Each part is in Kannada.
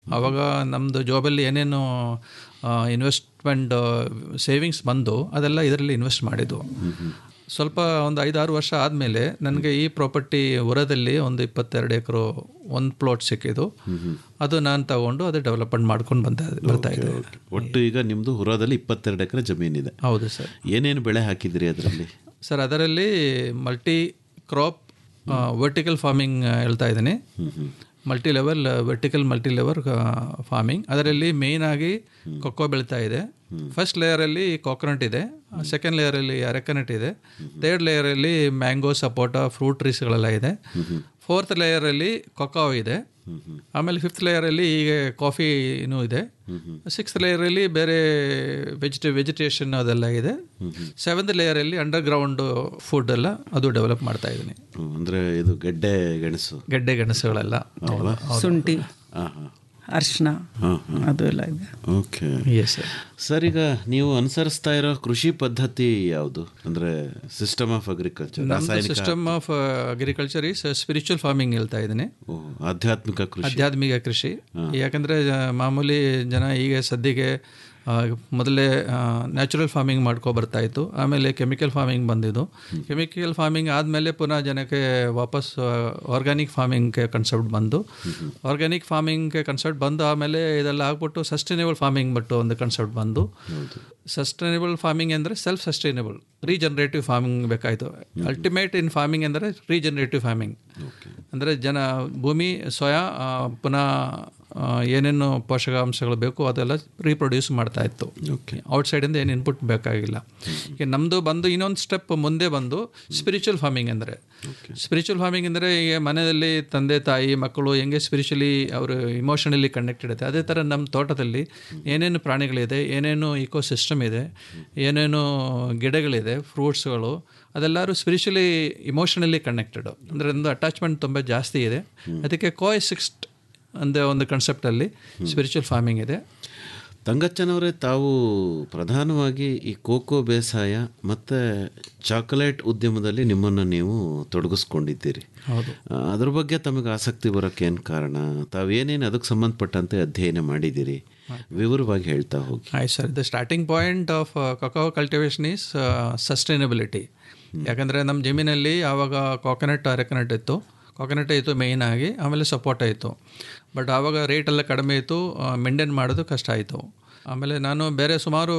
ಆವಾಗ ನಮ್ಮದು ಜಾಬಲ್ಲಿ ಏನೇನು ಇನ್ವೆಸ್ಟ್ಮೆಂಟ್ ಸೇವಿಂಗ್ಸ್ ಬಂದು ಅದೆಲ್ಲ ಇದರಲ್ಲಿ ಇನ್ವೆಸ್ಟ್ ಮಾಡಿದ್ದು ಸ್ವಲ್ಪ ಒಂದು ಐದಾರು ವರ್ಷ ಆದಮೇಲೆ ನನಗೆ ಈ ಪ್ರಾಪರ್ಟಿ ಉರದಲ್ಲಿ ಒಂದು ಇಪ್ಪತ್ತೆರಡು ಎಕರೆ ಒಂದು ಪ್ಲಾಟ್ ಸಿಕ್ಕಿದ್ದು ಅದು ನಾನು ತಗೊಂಡು ಅದು ಡೆವಲಪ್ಮೆಂಟ್ ಮಾಡ್ಕೊಂಡು ಬಂದ ಬರ್ತಾ ಇದೆ ಒಟ್ಟು ಈಗ ನಿಮ್ಮದು ಹುರಾದಲ್ಲಿ ಇಪ್ಪತ್ತೆರಡು ಎಕರೆ ಜಮೀನಿದೆ ಹೌದು ಸರ್ ಏನೇನು ಬೆಳೆ ಹಾಕಿದಿರಿ ಅದರಲ್ಲಿ ಸರ್ ಅದರಲ್ಲಿ ಮಲ್ಟಿ ಕ್ರಾಪ್ ವರ್ಟಿಕಲ್ ಫಾರ್ಮಿಂಗ್ ಹೇಳ್ತಾ ಇದ್ದೀನಿ multi level vertical multi level farming ಅದರಲ್ಲಿ ಮೇಯ್ನ್ ಆಗಿ ಕೊಕ್ಕೋ ಬೆಳೀತಾ ಇದೆ ಫಸ್ಟ್ ಲೇಯರಲ್ಲಿ ಕೋಕೋನಟ್ ಇದೆ ಸೆಕೆಂಡ್ ಲೇಯರಲ್ಲಿ ಅರೆಕನಟ್ ಇದೆ ಥರ್ಡ್ ಲೇಯರಲ್ಲಿ ಮ್ಯಾಂಗೋ ಸಪೋಟ ಫ್ರೂಟ್ ಟ್ರೀಸ್ಗಳೆಲ್ಲ ಇದೆ ಫೋರ್ತ್ ಲೇಯರಲ್ಲಿ ಕೊಕೋ ಇದೆ ಆಮೇಲೆ ಫಿಫ್ತ್ ಲೇಯರಲ್ಲಿ ಈಗ ಕಾಫಿನೂ ಇದೆ ಸಿಕ್ಸ್ತ್ ಲೇಯರಲ್ಲಿ ಬೇರೆ ವೆಜಿಟೇ ವೆಜಿಟೇಷನ್ ಅದೆಲ್ಲ ಇದೆ ಸೆವೆಂತ್ ಲೇಯರಲ್ಲಿ ಅಂಡರ್ ಗ್ರೌಂಡ್ ಫುಡ್ ಎಲ್ಲ ಅದು ಡೆವಲಪ್ ಮಾಡ್ತಾ ಇದ್ದೀನಿ ಹ್ಮ್, ಅಂದ್ರೆ ಇದು ಗೆಡ್ಡೆ ಗೆಣಸು ಗೆಡ್ಡೆ ಗೆಣಸುಗಳೆಲ್ಲ ಹೌದಾ ಶುಂಠಿ ಹಾಂ ಹಾಂ ಅರಿಶಿನ ಹಾಂ ಅದು ಎಲ್ಲ ಇದೆ ಓಕೆ ಎಸ್ ಸರ್ ಸರ್ ಈಗ ನೀವು ಅನುಸರಿಸ್ತಾ ಇರೋ ಕೃಷಿ ಪದ್ಧತಿ ಯಾವುದು ಅಂದ್ರೆ ಸಿಸ್ಟಮ್ ಆಫ್ ಅಗ್ರಿಕಲ್ಚರ್ ರಾಸಾಯನಿಕ system of agriculture is spiritual farming ಹೇಳ್ತಾ ಇದ್ದೀನಿ ಓ, ಆಧ್ಯಾತ್ಮಿಕ ಕೃಷಿ ಆಧ್ಯಾತ್ಮಿಕ ಕೃಷಿ ಯಾಕಂದರೆ ಮಾಮೂಲಿ ಜನ ಈಗ ಸದ್ಯಕ್ಕೆ ಆ, ಮೊದಲೇ ನ್ಯಾಚುರಲ್ ಫಾರ್ಮಿಂಗ್ ಮಾಡ್ಕೊ ಬರ್ತಾ ಇತ್ತು ಆಮೇಲೆ ಕೆಮಿಕಲ್ ಫಾರ್ಮಿಂಗ್ ಬಂದಿದ್ದು ಕೆಮಿಕಲ್ ಫಾರ್ಮಿಂಗ್ ಆದಮೇಲೆ ಪುನಃ ಜನಕ್ಕೆ ವಾಪಸ್ ಆರ್ಗ್ಯಾನಿಕ್ ಫಾರ್ಮಿಂಗ್ಗೆ ಕನ್ಸೆಪ್ಟ್ ಬಂದು ಆರ್ಗ್ಯಾನಿಕ್ ಫಾರ್ಮಿಂಗ್ಗೆ ಕನ್ಸೆಪ್ಟ್ ಬಂದು ಆಮೇಲೆ ಇದೆಲ್ಲ ಆಗ್ಬಿಟ್ಟು ಸಸ್ಟೈನೇಬಲ್ ಫಾರ್ಮಿಂಗ್ ಬಿಟ್ಟು ಒಂದು ಕನ್ಸೆಪ್ಟ್ ಬಂದು ಸಸ್ಟೈನೇಬಲ್ ಫಾರ್ಮಿಂಗ್ ಅಂದರೆ ಸೆಲ್ಫ್ ಸಸ್ಟೈನೇಬಲ್ ರೀಜನರೇಟಿವ್ ಫಾರ್ಮಿಂಗ್ ಬೇಕಾಯಿತು ಅಲ್ಟಿಮೇಟ್ ಇನ್ ಫಾರ್ಮಿಂಗ್ ಅಂದರೆ ರೀಜನರೇಟಿವ್ ಫಾರ್ಮಿಂಗ್ ಅಂದರೆ ಜನ ಭೂಮಿ ಸ್ವಯ ಆ, ಪುನಃ ಆ, ಏನೇನು ಪೋಷಕಾಂಶಗಳು ಬೇಕು ಅದೆಲ್ಲ ರೀಪ್ರೊಡ್ಯೂಸ್ ಮಾಡ್ತಾ ಇತ್ತು ಔಟ್ಸೈಡಿಂದ ಏನು ಇನ್ಪುಟ್ ಬೇಕಾಗಿಲ್ಲ ಈಗ ನಮ್ಮದು ಬಂದು ಇನ್ನೊಂದು ಸ್ಟೆಪ್ ಮುಂದೆ ಬಂದು ಸ್ಪಿರಿಚುವಲ್ ಫಾರ್ಮಿಂಗ್ ಅಂದರೆ ಸ್ಪಿರಿಚುವಲ್ ಫಾರ್ಮಿಂಗ್ ಅಂದರೆ ಈಗ ಮನೆಯಲ್ಲಿ ತಂದೆ ತಾಯಿ ಮಕ್ಕಳು ಹೆಂಗೆ ಸ್ಪಿರಿಚುವಲಿ ಅವರು ಇಮೋಷನಲಿ ಕನೆಕ್ಟೆಡ್ ಇದೆ ಅದೇ ಥರ ನಮ್ಮ ತೋಟದಲ್ಲಿ ಏನೇನು ಪ್ರಾಣಿಗಳಿದೆ ಏನೇನು ಇಕೋ ಸಿಸ್ಟಮ್ ಇದೆ ಏನೇನು ಗಿಡಗಳಿದೆ ಫ್ರೂಟ್ಸ್ಗಳು ಅದೆಲ್ಲರೂ ಸ್ಪಿರಿಚುವಲಿ ಇಮೋಷನಲಿ ಕನೆಕ್ಟೆಡ್ ಅಂದರೆ ಒಂದು ಅಟ್ಯಾಚ್ಮೆಂಟ್ ತುಂಬ ಜಾಸ್ತಿ ಇದೆ ಅದಕ್ಕೆ ಕೋಯ್ ಸಿಕ್ಸ್ಟ್ ಅಂದರೆ ಒಂದು ಕನ್ಸೆಪ್ಟಲ್ಲಿ ಸ್ಪಿರಿಚುವಲ್ ಫಾರ್ಮಿಂಗ್ ಇದೆ ತಂಗಚ್ಚನವರೇ ತಾವು ಪ್ರಧಾನವಾಗಿ ಈ ಕೋಕೋ ಬೇಸಾಯ ಮತ್ತು ಚಾಕೊಲೇಟ್ ಉದ್ಯಮದಲ್ಲಿ ನಿಮ್ಮನ್ನು ನೀವು ತೊಡಗಿಸ್ಕೊಂಡಿದ್ದೀರಿ ಹೌದು ಆ, ಅದ್ರ ಬಗ್ಗೆ ತಮಗೆ ಆಸಕ್ತಿ ಬರೋಕ್ಕೆ ಏನು ಕಾರಣ ತಾವೇನೇನು ಅದಕ್ಕೆ ಸಂಬಂಧಪಟ್ಟಂತೆ ಅಧ್ಯಯನ ಮಾಡಿದ್ದೀರಿ ವಿವರವಾಗಿ ಹೇಳ್ತಾ ಹೋಗಿ ಆಯ್ತು sir the starting point of cocoa cultivation is sustainability ಯಾಕಂದರೆ ನಮ್ಮ ಜಮೀನಲ್ಲಿ ಆವಾಗ ಕಾಕೋನಟ್ ಅರೆಕನಟ್ ಇತ್ತು ಕಾಕೋನಟ್ ಇತ್ತು ಮೇಯ್ನ್ ಆಗಿ ಆಮೇಲೆ ಸಪೋಟ ಇತ್ತು ಬಟ್ ಆವಾಗ ರೇಟ್ ಎಲ್ಲ ಕಡಿಮೆ ಇತ್ತು ಮೇಂಟೈನ್ ಮಾಡೋದು ಕಷ್ಟ ಆಯಿತು ಆಮೇಲೆ ನಾನು ಬೇರೆ ಸುಮಾರು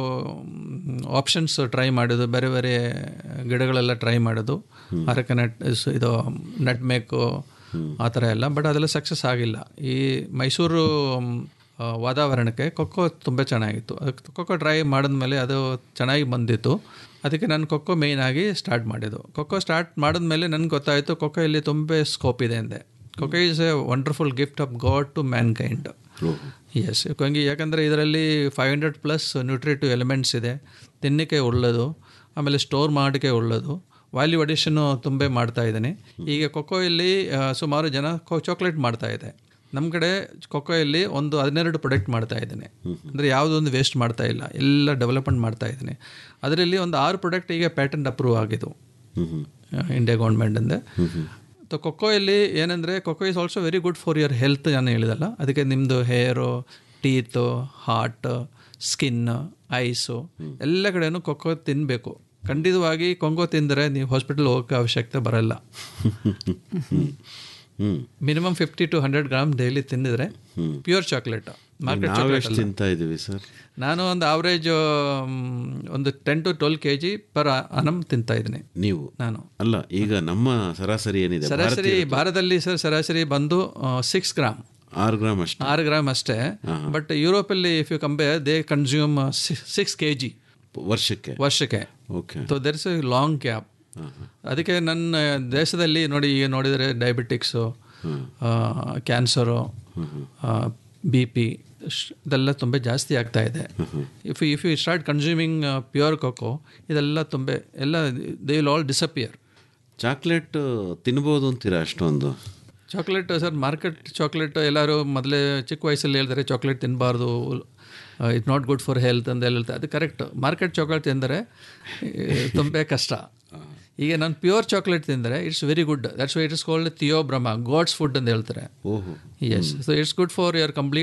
ಆಪ್ಷನ್ಸ್ ಟ್ರೈ ಮಾಡೋದು ಬೇರೆ ಬೇರೆ ಗಿಡಗಳೆಲ್ಲ ಟ್ರೈ ಮಾಡೋದು ಅರೆಕನಟ್ ಇದು ನಟ್ ಮೇಕು ಆ ಥರ ಎಲ್ಲ ಬಟ್ ಅದೆಲ್ಲ ಸಕ್ಸಸ್ ಆಗಿಲ್ಲ ಈ ಮೈಸೂರು ಮ್, ಆ, ವಾತಾವರಣಕ್ಕೆ ಕೊಕ್ಕೋ ತುಂಬ ಚೆನ್ನಾಗಿತ್ತು ಅದಕ್ಕೆ ಕೊಕ್ಕೋ ಟ್ರೈ ಮಾಡಿದ್ಮೇಲೆ ಅದು ಚೆನ್ನಾಗಿ ಬಂದಿತ್ತು ಅದಕ್ಕೆ ನಾನು ಕೊಕ್ಕೋ ಮೇಯ್ನ್ ಆಗಿ ಸ್ಟಾರ್ಟ್ ಮಾಡಿದ್ದು ಕೊಕ್ಕೋ ಸ್ಟಾರ್ಟ್ ಮಾಡಿದ್ಮೇಲೆ ನನಗೆ ಗೊತ್ತಾಯಿತು ಕೊಕ್ಕೋ ಇಲ್ಲಿ ತುಂಬ ಸ್ಕೋಪ್ ಇದೆ ಅಂದೆ cocoa is a wonderful gift of God to mankind yes ಯಾಕಂಗೆ ಯಾಕಂದರೆ ಇದರಲ್ಲಿ five hundred plus nutritive elements ಇದೆ ತಿನ್ನಕ್ಕೆ ಒಳ್ಳೆಯದು ಆಮೇಲೆ ಸ್ಟೋರ್ ಮಾಡೋಕ್ಕೆ ಒಳ್ಳೆಯದು ವ್ಯಾಲ್ಯೂ ಅಡಿಷನ್ನು ತುಂಬ ಮಾಡ್ತಾ ಇದ್ದೀನಿ ಈಗ ಕೊಕ್ಕೋ ಇಲ್ಲಿ ಆ, ಸುಮಾರು ಜನ ಕೊ ಚಾಕ್ಲೇಟ್ ಮಾಡ್ತಾ ಇದೆ ನಮ್ಮ ಕಡೆ ಕೊಕ್ಕೋಯಲ್ಲಿ ಒಂದು ಹದಿನೆರಡು ಪ್ರಾಡಕ್ಟ್ ಮಾಡ್ತಾ ಇದ್ದೀನಿ ಅಂದರೆ ಯಾವುದೊಂದು ವೇಸ್ಟ್ ಮಾಡ್ತಾ ಇಲ್ಲ ಎಲ್ಲ ಡೆವಲಪ್ಮೆಂಟ್ ಮಾಡ್ತಾ ಇದ್ದೀನಿ ಅದರಲ್ಲಿ ಒಂದು ಆರು ಪ್ರಾಡಕ್ಟ್ ಈಗ ಪ್ಯಾಟರ್ನ್ ಅಪ್ರೂವ್ ಆಗಿದ್ದು ಇಂಡಿಯಾ ಗೌರ್ಮೆಂಟಿಂದ ಸೊ ಕೊಕ್ಕೋಯಲ್ಲಿ ಏನಂದರೆ cocoa is also very good for your health ನಾನು ಹೇಳಿದಲ್ಲ ಅದಕ್ಕೆ ನಿಮ್ಮದು hair teeth heart skin eyes ಎಲ್ಲ ಕಡೆನೂ ಕೊಕ್ಕೋ ತಿನ್ನಬೇಕು ಖಂಡಿತವಾಗಿ ಕೊಂಗೋ ತಿಂದರೆ ನೀವು ಹಾಸ್ಪಿಟಲ್ ಹೋಗೋಕ್ಕೆ ಅವಶ್ಯಕತೆ ಬರಲ್ಲ minimum fifty to hundred gram daily ತಿಂದಿದ್ರೆ ಪ್ಯೂರ್ ಚಾಕ್ಲೇಟ್ ಮಾರ್ಕೆಟ್ ಚಾಕ್ಲೇಟ್ ನಾವೆಷ್ಟು ತಿಂತಾ ಇದ್ದೀವಿ ಸರ್ ನಾನು ಒಂದು ಆವ್ರೇಜ್ ಒಂದು ten to twelve K G per annum ತಿಂತಾ ಇದ್ದೀನಿ ನೀವು ನಾನು ಅಲ್ಲ ಈಗ ನಮ್ಮ ಸರಾಸರಿ ಏನಿದೆ ಸರಾಸರಿ ಭಾರತದಲ್ಲಿ ಸರ್ ಸರಾಸರಿ ಬಂದು ಸಿಕ್ಸ್ ಗ್ರಾಮ್ ಆರು ಗ್ರಾಮ್ ಅಷ್ಟೇ ಆರು ಗ್ರಾಮ್ ಅಷ್ಟೇ ಬಟ್ ಯುರೋಪಲ್ಲಿ if you compare they consume six K G ವರ್ಷಕ್ಕೆ ವರ್ಷಕ್ಕೆ okay so there is a long gap ಅದಕ್ಕೆ ನನ್ನ ದೇಶದಲ್ಲಿ ನೋಡಿ ಈಗ ನೋಡಿದರೆ ಡಯಾಬಿಟಿಕ್ಸು ಕ್ಯಾನ್ಸರು ಬಿ ಪಿ ಇದೆಲ್ಲ ತುಂಬ ಜಾಸ್ತಿ ಆಗ್ತಾ ಇದೆ if if you start consuming pure cocoa ಇದೆಲ್ಲ ತುಂಬ ಎಲ್ಲ they will all disappear chocolate ತಿನ್ಬೋದು ಅಂತೀರಾ ಅಷ್ಟೊಂದು ಚಾಕ್ಲೇಟ್ ಸರ್ ಮಾರ್ಕೆಟ್ ಚಾಕ್ಲೇಟ್ ಎಲ್ಲರೂ ಮೊದಲೇ ಚಿಕ್ಕ ವಯಸ್ಸಲ್ಲಿ ಹೇಳ್ತಾರೆ ಚಾಕ್ಲೇಟ್ ತಿನ್ನಬಾರ್ದು it not good for health ಅಂತ ಹೇಳ್ತಾರೆ ಅದು ಕರೆಕ್ಟ್ ಮಾರ್ಕೆಟ್ ಚಾಕ್ಲೇಟ್ ತಿಂದರೆ ತುಂಬ ಕಷ್ಟ ಈಗ ನಾನು ಪ್ಯೂರ್ ಚಾಕ್ಲೇಟ್ ತಿಂದರೆ it's very good that's why it's called theobroma god's food ಅಂತ ಹೇಳ್ತಾರೆ ಓಹೋ yes so it's good for your complete